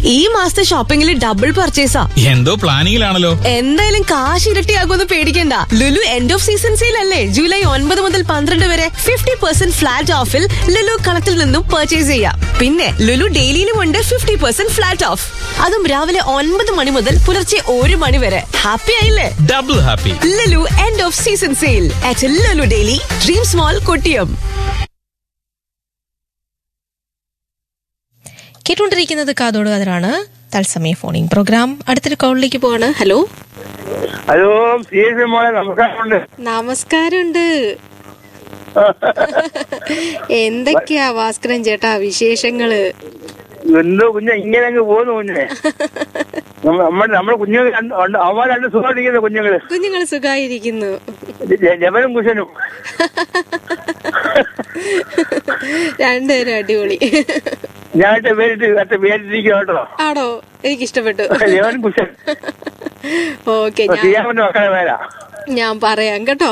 ഈ മാസത്തെ ഷോപ്പിംഗിൽ ഡബിൾ പർച്ചേസാ എന്തോ പ്ലാനിങ്ങിലാണല്ലോ എന്തായാലും കാശ് ഇരട്ടിയാകുമെന്ന് പേടിക്കണ്ട Lulu end of season sale അല്ലേ ജൂലൈ ഒൻപത് മുതൽ പന്ത്രണ്ട് വരെ ഫിഫ്റ്റി പെർസെന്റ് ഫ്ലാറ്റ് ഓഫിൽ ലുലു കളത്തിൽ നിന്നും പർച്ചേസ് ചെയ്യാം പിന്നെ ലുലു ഡെയിലിയിലും ഉണ്ട് ഫിഫ്റ്റി പെർസെന്റ് ഫ്ലാറ്റ് ഓഫ് അതും രാവിലെ ഒൻപത് മണി മുതൽ പുലർച്ചെ ഒരു മണി വരെ ഹാപ്പി ആയില്ലേ double happy Lulu end of season sale at Lulu daily dream small Kottiyam കേട്ടുകൊണ്ടിരിക്കുന്നത് കാതോട് കതിരാണ് തത്സമയ ഫോണിംഗ് പ്രോഗ്രാം അടുത്തൊരു കോളിലേക്ക് പോവാണ് ഹലോ ഹലോ സി എസ് മോളെ നമസ്കാരമുണ്ട് നമസ്കാരമുണ്ട് എന്തൊക്കെയാ ഭാസ്കരൻ ചേട്ടാ വിശേഷങ്ങള് എന്തോ കുഞ്ഞ് ഇങ്ങനെ അങ്ങ് പോകുന്നു കുഞ്ഞെ നമ്മ- നമ്മുടെ നമ്മുടെ കുഞ്ഞുങ്ങൾ രണ്ട് ഉണ്ട്. അവന്മാർ രണ്ട് സുഖമായിട്ടിരിക്കുന്ന കുഞ്ഞുങ്ങള് കുഞ്ഞുങ്ങൾ സുഖായിരിക്കുന്നു ജ- ജപനും കുശനും രണ്ടുപേരും അടിപൊളി ഞാൻ ഇട്ട പേരിട്ട് അത്ര പേരിട്ടിരിക്കും കേട്ടോ ആണോ എനിക്ക് ഇഷ്ടപ്പെട്ടു ജവൻ കുശൻ ഓക്കെ ഞാൻ ചെയ്യാമന്റെ മക്കളെ പേരാ ഞാൻ പറയാം കേട്ടോ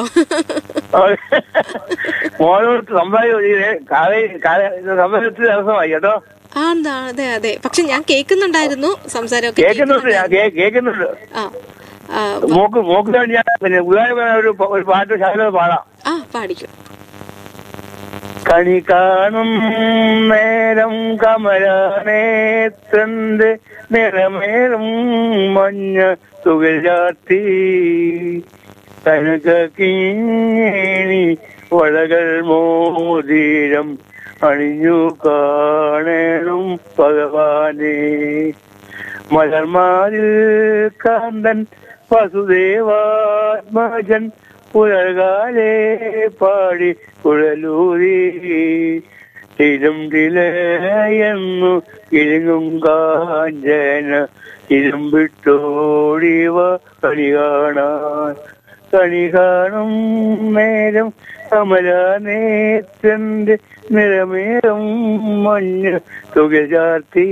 മോനോട് സംസാരിക്കും സംസാരിച്ച ദിവസമായി കേട്ടോ ആ എന്താ അതെ അതെ പക്ഷെ ഞാൻ കേൾക്കുന്നുണ്ടായിരുന്നു സംസാരമൊക്കെ കേൾക്കുന്നുണ്ട് ഞാൻ കേ- കേൾക്കുന്നുണ്ട് ആ ആ, മോക്ക് മോക്ക് വേണ്ടി ഞാൻ പിന്നെ ഉദാഹരണം ഒരു പ- ഒരു പാട്ട് ശാലം പാടാം ആ പാടിക്കും കണി കാണും നേരം കമലാനേത്രണ്ട് നിറമേറും മഞ്ഞ തുകൽ ചാത്തി കനകീണി വളകൾ മോതിരം അണിഞ്ഞു കാണണം ഭഗവാനെ മലർമാരിൽ കാന്തൻ വസുദേവാത്മജൻ പുലർകാലേ പാടി കുഴലൂരി തിരും തിലയെന്നു കിഴങ്ങും കാഞ്ചന ഇരുമ്പിട്ടോടിവ കണി കാണാൻ കണി കാണും നേരം കമലാനേത്രന്റെ നിറമേറും മഞ്ഞ് തുക ചാർത്തി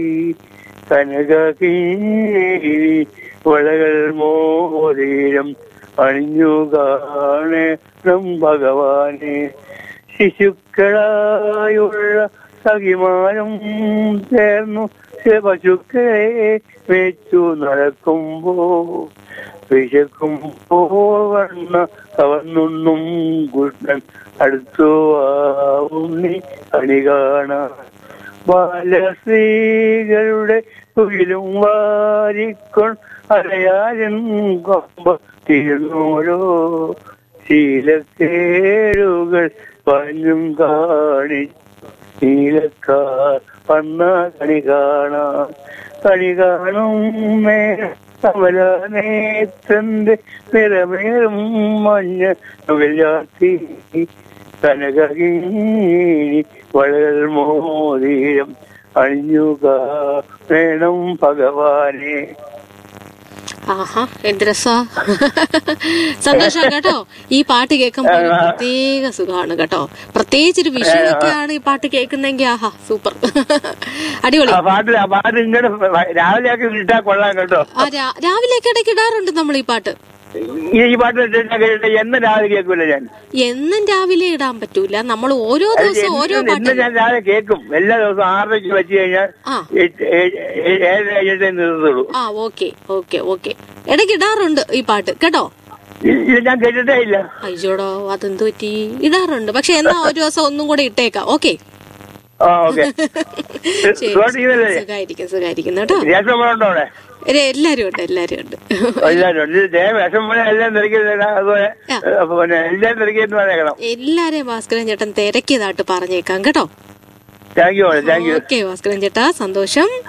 കനകീരി വളകൾ മോതിരം അണിഞ്ഞു കാണണം ഭഗവാനെ ശിശുക്കളായുള്ള സഖിമാരും ചേർന്നു പശുക്കളെ വെച്ചു നടക്കുമ്പോ വിശക്കുമ്പോൾ വണ്ണ കവർന്നുണ്ണും കൃഷ്ണൻ അടുത്തു ആവും നീ കണി കാണാൻ ബാലസ്ത്രീകളുടെ കുയിലും വാരിക്കൊൺ അറിയാലും കൊമ്പ തീർന്നോരോ ശീലക്കേടുകൾ പഞ്ഞും കാണി നീലക്കാർ വന്ന കണി കാണാൻ കണി കാണും നേരം കമലാനേത്രന്റെ നിറമേറും മഞ്ഞ നുകലാത്തി കനകീണി വളകൾ മോതിരം അണിഞ്ഞു കാണണം ഭഗവാനെ ആഹാ എന്ത് രസാ സന്തോഷം കേട്ടോ ഈ പാട്ട് കേൾക്കുമ്പോൾ ഒരു പ്രത്യേക സുഖമാണ് കേട്ടോ പ്രത്യേകിച്ച് ഒരു വിഷുവൊക്കെയാണ് ഈ പാട്ട് കേൾക്കുന്നെങ്കിൽ ആഹാ സൂപ്പർ അടിപൊളി ആ പാട്ടിൽ ആ പാട്ട് ഇങ്ങനെ രാവിലെ ആക്കി ഇട്ടാ കൊള്ളാം കേട്ടോ ആ രാ- രാവിലെയൊക്കെ ഇടയ്ക്ക് ഇടാറുണ്ട് നമ്മൾ ഈ പാട്ട് ഈ ഈ പാട്ട് ഇട്ടാ കേട്ടിട്ട് എന്ന് രാവിലെ കേൾക്കൂല ഞാൻ എന്നും രാവിലെ ഇടാൻ പറ്റൂല നമ്മൾ ഓരോ അത് ദിവസം ഓരോ എന്ന് എന്ന് പാട്ട് ഞാൻ രാവിലെ കേൾക്കും എല്ലാ ദിവസവും ആറരയ്ക്ക് വെച്ച് കഴിഞ്ഞാൽ ആ. എട്ട് ഏഴ് ഏഴ് ഏഴര കഴിഞ്ഞിട്ടേ നിർത്തുള്ളൂ ആ ഓക്കെ ഓക്കെ ഓക്കെ ഇടയ്ക്ക് ഇടാറുണ്ട് ഈ പാട്ട് കേട്ടോ ഇത് ഞാൻ കേട്ടിട്ടേ ഇല്ല അയ്യോടോ അതെന്ത് പറ്റി ഇടാറുണ്ട് പക്ഷെ എന്നാ ഒരു ദിവസം ഒന്നും കൂടെ ഇട്ടേക്കാം ഓക്കെ ആ ഓക്കെ ശരി സുഖമായിട്ടിരിക്കുന്നല്ലേ സുഖായിരിക്കും സുഖായിരിക്കും കേട്ടോ വിശേഷമുണ്ടോ അവിടെ ഏ, എല്ലാരും ഉണ്ട് എല്ലാരും ഉണ്ട് എല്ലാരും ഉണ്ട് ദേ വിഷം പോലെ എല്ലാം തിരക്കിയത് അതുപോലെ ആ. ഏ, പിന്നെ എല്ലാം തിരക്കിയെന്ന് പറഞ്ഞേക്കണം എല്ലാരെയും ഭാസ്കരൻ ചേട്ടൻ തിരക്കിയതായിട്ട് പറഞ്ഞേക്കാം കേട്ടോ thank you thank you okay Bhaskaran ചേട്ടാ സന്തോഷം